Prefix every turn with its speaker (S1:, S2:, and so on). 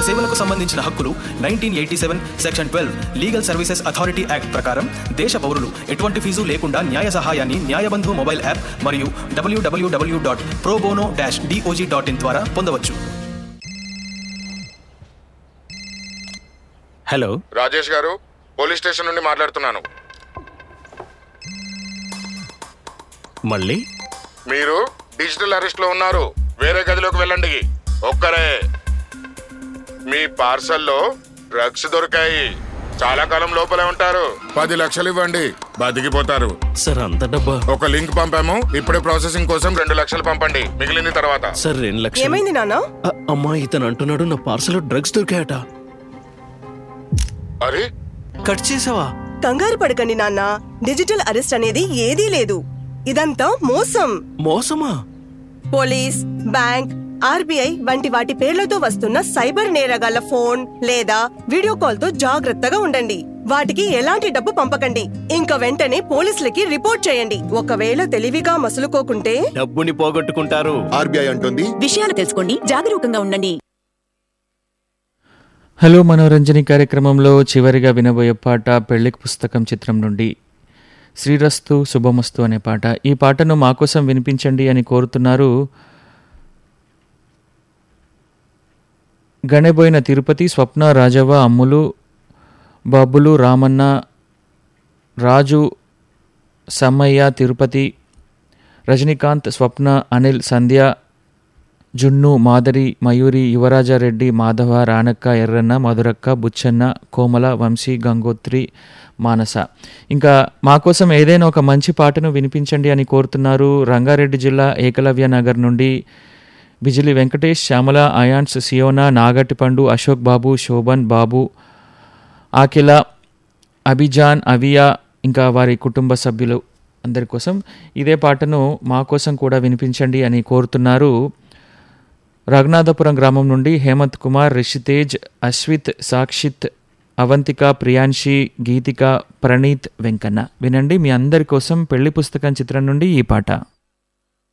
S1: సేవలకు సంబంధించిన హక్కులు nineteen eighty seven section twelve legal services authority act ప్రకారం దేశ పౌరులు ఎటువంటి ఫీజు లేకుండా న్యాయ సహాయాన్ని న్యాయబంధు మొబైల్ యాప్ మరియు W W W dot pro bono dash DOJ dot in ద్వారా పొందవచ్చు
S2: హలో
S3: రాజేష్ గారు పోలీస్ స్టేషన్ నుండి మాట్లాడుతున్నాను
S2: మళ్ళీ
S3: మీరు డిజిటల్ అరెస్ట్ లో ఉన్నారు వేరే గదిలోకి వెళ్ళండి ఒక్కరే మీ పార్సల్లో డ్రగ్స్ దొరికాయి చాలా కాలం లోపలే ఉంటారు పది లక్షలు ఇవ్వండి బతికిపోతారు
S2: సార్ అంత డబ్బా
S3: ఒక లింక్ పంపాము ఇప్పుడే ప్రాసెసింగ్ కోసం రెండు లక్షలు పంపండి మిగిలింది తర్వాత
S2: సార్ రెండు లక్షలు
S4: ఏమైంది నాన్న
S2: అ- అమ్మా ఇతను అంటున్నాడు నా పార్సల్ డ్రగ్స్ దొరికాయట
S3: అరే
S2: కట్ చేసావా
S4: కంగారు పడకండి నాన్న డిజిటల్ అరెస్ట్ అనేది ఏదీ లేదు ఇదంతా మోసం
S2: మోసమా
S4: పోలీస్ బ్యాంక్ ఆర్బీఐ వంటి వాటి పేర్లతో వస్తున్న సైబర్ నేరగాళ్ల ఫోన్ లేదా వీడియో కాల్ తో జాగ్రత్తగా ఉండండి వాటికి ఎలాంటి డబ్బు పంపకండి ఇంకా వెంటనే పోలీసులకి రిపోర్ట్ చేయండి ఒకవేళ తెలివిగా మసులుకోకుంటే
S2: డబ్బుని పోగొట్టుకుంటారు
S5: ఆర్బీఐ అంటుంది
S6: విషయాలు తెలుసుకోండి జాగరూకంగా ఉండండి
S7: హలో మనోరంజని కార్యక్రమంలో చివరిగా వినబోయే పాట పెళ్లికి పుస్తకం చిత్రం నుండి శ్రీరస్తు శుభమస్తు అనే పాట ఈ పాటను మా కోసం వినిపించండి అని కోరుతున్నారు గణెబోయిన తిరుపతి స్వప్న రాజవ్వ అమ్ములు బాబులు రామన్న రాజు సమ్మయ్య తిరుపతి రజనీకాంత్ స్వప్న అనిల్ సంధ్య జున్ను మాదరి మయూరి యువరాజారెడ్డి మాధవ రానక్క ఎర్రన్న మధురక్క బుచ్చన్న కోమల వంశీ గంగోత్రి మానస ఇంకా మా కోసం ఏదైనా ఒక మంచి పాటను వినిపించండి అని కోరుతున్నారు రంగారెడ్డి జిల్లా ఏకలవ్య నగర్ నుండి బిజిలి వెంకటేష్ శ్యామల అయాన్స్ సియోనా నాగటిపండు అశోక్ బాబు శోభన్ బాబు ఆకిల అభిజాన్ అవియా ఇంకా వారి కుటుంబ సభ్యులు అందరి కోసం ఇదే పాటను మా కోసం కూడా వినిపించండి అని కోరుతున్నారు రఘునాథపురం గ్రామం నుండి హేమంత్ కుమార్ రిషితేజ్ అశ్విత్ సాక్షిత్ అవంతిక ప్రియాంశి గీతిక ప్రణీత్ వెంకన్న వినండి మీ అందరి కోసం పెళ్లి పుస్తకం చిత్రం నుండి ఈ పాట